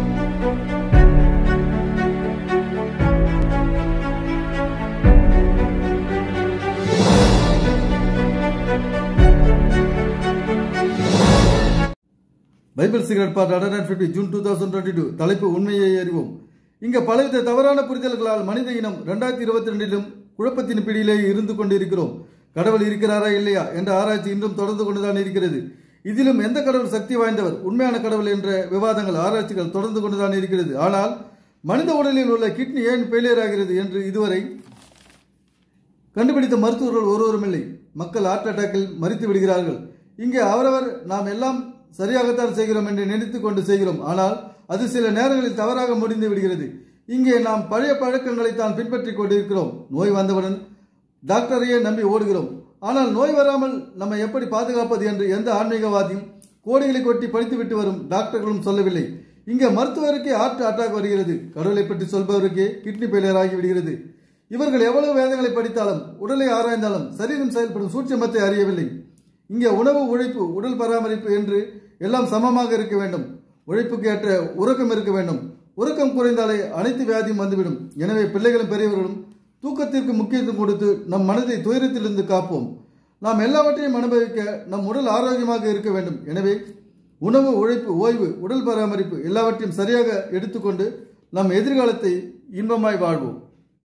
Bible cigarette part hundred fifty June two thousand twenty two தலைப்பு உண்மையை அறிவோம் இங்க பலவித தவறான புரிதல்களால் மனித இனம் ரெண்டாயிரத்தி இருபத்தி ரெண்டிலும் குழப்பத்தின் பிடியிலே இருந்து கொண்டிருக்கிறோம் கடவுள் இருக்கிறாரா இல்லையா என்ற ஆராய்ச்சி இன்றும் தொடர்ந்து கொண்டுதான் இருக்கிறது இதிலும் எந்த கடவுள் சக்தி வாய்ந்தவர் உண்மையான கடவுள் என்ற விவாதங்கள் ஆராய்ச்சிகள் தொடர்ந்து கொண்டுதான் இருக்கிறது ஆனால் மனித உடலில் உள்ள கிட்னி ஏன் ஃபெயிலியர் ஆகிறது என்று இதுவரை கண்டுபிடித்த மருத்துவர்கள் ஒருவரும் இல்லை மக்கள் ஹார்ட் அட்டாக்கில் மறித்து விடுகிறார்கள் இங்கே அவரவர் நாம் எல்லாம் சரியாகத்தான் செய்கிறோம் என்று நினைத்துக் கொண்டு செய்கிறோம் ஆனால் அது சில நேரங்களில் தவறாக முடிந்து விடுகிறது இங்கே நாம் பழைய பழக்கங்களை தான் பின்பற்றிக் கொண்டிருக்கிறோம் நோய் வந்தவுடன் டாக்டரையே நம்பி ஓடுகிறோம் ஆனால் நோய் வராமல் நம்ம எப்படி பாதுகாப்பது என்று எந்த ஆன்மீகவாதியும் கோடிகளை கொட்டி படித்துவிட்டு வரும் டாக்டர்களும் சொல்லவில்லை இங்கே மருத்துவருக்கே ஹார்ட் அட்டாக் வருகிறது கடவுளை பற்றி சொல்பவருக்கே கிட்னி ஃபெயிலியர் ஆகி விடுகிறது இவர்கள் எவ்வளவு வேதங்களை படித்தாலும் உடலை ஆராய்ந்தாலும் சரீரம் செயல்படும் சூட்சமத்தை அறியவில்லை இங்கே உணவு உழைப்பு உடல் பராமரிப்பு என்று எல்லாம் சமமாக இருக்க வேண்டும் உழைப்புக்கு ஏற்ற உறக்கம் இருக்க வேண்டும் உறக்கம் குறைந்தாலே அனைத்து வியாதியும் வந்துவிடும் எனவே பிள்ளைகளும் பெரியவர்களும் தூக்கத்திற்கு முக்கியத்துவம் கொடுத்து நம் மனதை துயரத்திலிருந்து காப்போம் நாம் எல்லாவற்றையும் அனுபவிக்க நம் உடல் ஆரோக்கியமாக இருக்க வேண்டும் எனவே உணவு உழைப்பு ஓய்வு உடல் பராமரிப்பு எல்லாவற்றையும் சரியாக எடுத்துக்கொண்டு நம் எதிர்காலத்தை இன்பமாய் வாழ்வோம்